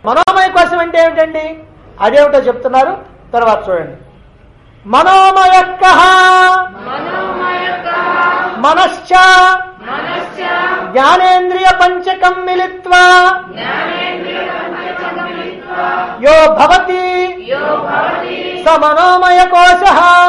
మనోమయ కోశం అంటే ఏమిటండి అదేమిటో చెప్తున్నారు తర్వాత చూడండి మనోమయ మనశ్చ జ్ఞానేంద్రియ పంచకం మిలిత్వా యో భవతి స మనోమయ కోశ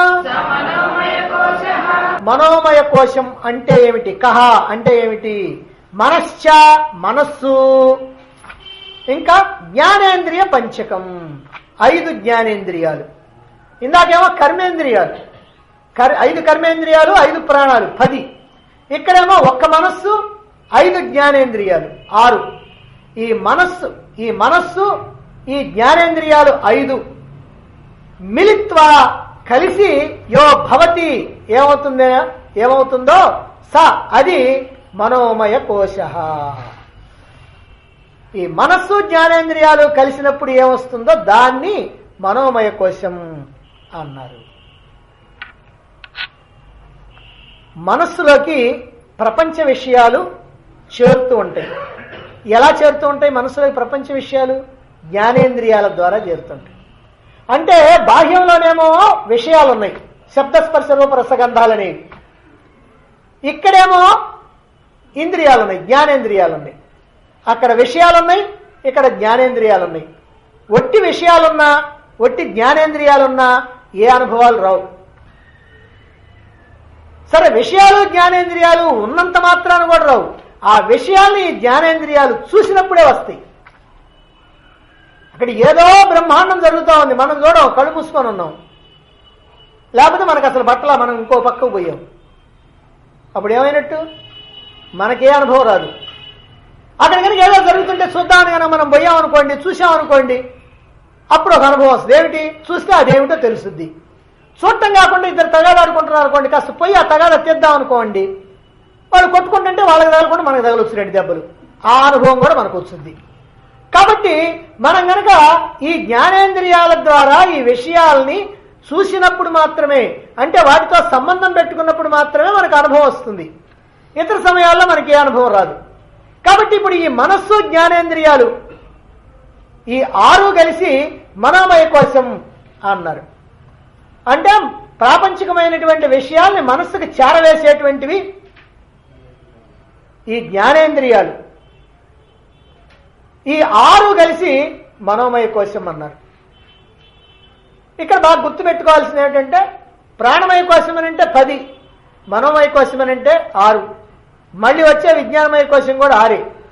మనోమయ కోశం అంటే ఏమిటి కహ అంటే ఏమిటి మనశ్చ మనస్సు ఇంకా జ్ఞానేంద్రియ పంచకం ఐదు జ్ఞానేంద్రియాలు ఇందాకేమో కర్మేంద్రియాలు కర్ ఐదు కర్మేంద్రియాలు ఐదు ప్రాణాలు పది ఇక్కడేమో ఒక్క మనస్సు ఐదు జ్ఞానేంద్రియాలు ఆరు ఈ మనస్సు ఈ మనస్సు ఈ జ్ఞానేంద్రియాలు ఐదు మిలిత్వ కలిసి యో భవతి ఏమవుతుంది ఏమవుతుందో స అది మనోమయ కోశ ఈ మనస్సు జ్ఞానేంద్రియాలు కలిసినప్పుడు ఏమొస్తుందో దాన్ని మనోమయ కోశం అన్నారు మనస్సులోకి ప్రపంచ విషయాలు చేరుతూ ఉంటాయి ఎలా చేరుతూ ఉంటాయి మనసులోకి ప్రపంచ విషయాలు జ్ఞానేంద్రియాల ద్వారా చేరుతుంటాయి అంటే బాహ్యంలోనేమో విషయాలు ఉన్నాయి శబ్దస్పర్శ రూప రసగంధాలనేవి ఇక్కడేమో ఇంద్రియాలు ఉన్నాయి జ్ఞానేంద్రియాలు ఉన్నాయి అక్కడ విషయాలున్నాయి ఇక్కడ జ్ఞానేంద్రియాలు ఉన్నాయి ఒట్టి విషయాలున్నా ఒట్టి జ్ఞానేంద్రియాలున్నా ఏ అనుభవాలు రావు సరే విషయాలు జ్ఞానేంద్రియాలు ఉన్నంత మాత్రాన కూడా రావు ఆ విషయాల్ని ఈ జ్ఞానేంద్రియాలు చూసినప్పుడే వస్తాయి అక్కడ ఏదో బ్రహ్మాండం జరుగుతూ ఉంది మనం చూడం కళ్ళు మూసుకొని ఉన్నాం లేకపోతే మనకు అసలు బట్టల మనం ఇంకో పక్కకు పోయాం అప్పుడు ఏమైనట్టు మనకే అనుభవం రాదు అక్కడ కనుక ఏదో జరుగుతుంటే చూద్దామని కనుక మనం పోయాం అనుకోండి చూసాం అనుకోండి అప్పుడు ఒక అనుభవం వస్తుంది ఏమిటి చూస్తే అదేమిటో తెలుస్తుంది చూడటం కాకుండా ఇద్దరు తగాదాడుకుంటున్నారు అనుకోండి కాస్త పోయి ఆ తగాద తీద్దాం అనుకోండి వాళ్ళు కొట్టుకుంటుంటే వాళ్ళకి తగలకుండా మనకు తగలొచ్చు రెండు దెబ్బలు ఆ అనుభవం కూడా మనకు వచ్చింది కాబట్టి మనం గనక ఈ జ్ఞానేంద్రియాల ద్వారా ఈ విషయాల్ని చూసినప్పుడు మాత్రమే అంటే వాటితో సంబంధం పెట్టుకున్నప్పుడు మాత్రమే మనకు అనుభవం వస్తుంది ఇతర సమయాల్లో మనకి ఏ అనుభవం రాదు కాబట్టి ఇప్పుడు ఈ మనస్సు జ్ఞానేంద్రియాలు ఈ ఆరు కలిసి మనోమయ కోశం అన్నారు అంటే ప్రాపంచికమైనటువంటి విషయాల్ని మనస్సుకు చేరవేసేటువంటివి ఈ జ్ఞానేంద్రియాలు ఈ ఆరు కలిసి మనోమయ కోశం అన్నారు ఇక్కడ బాగా గుర్తుపెట్టుకోవాల్సింది ఏంటంటే ప్రాణమయ కోశం అని అంటే పది మనోమయ కోశం అని అంటే ఆరు మళ్ళీ వచ్చే విజ్ఞానమయ కోశం కూడా ఆరే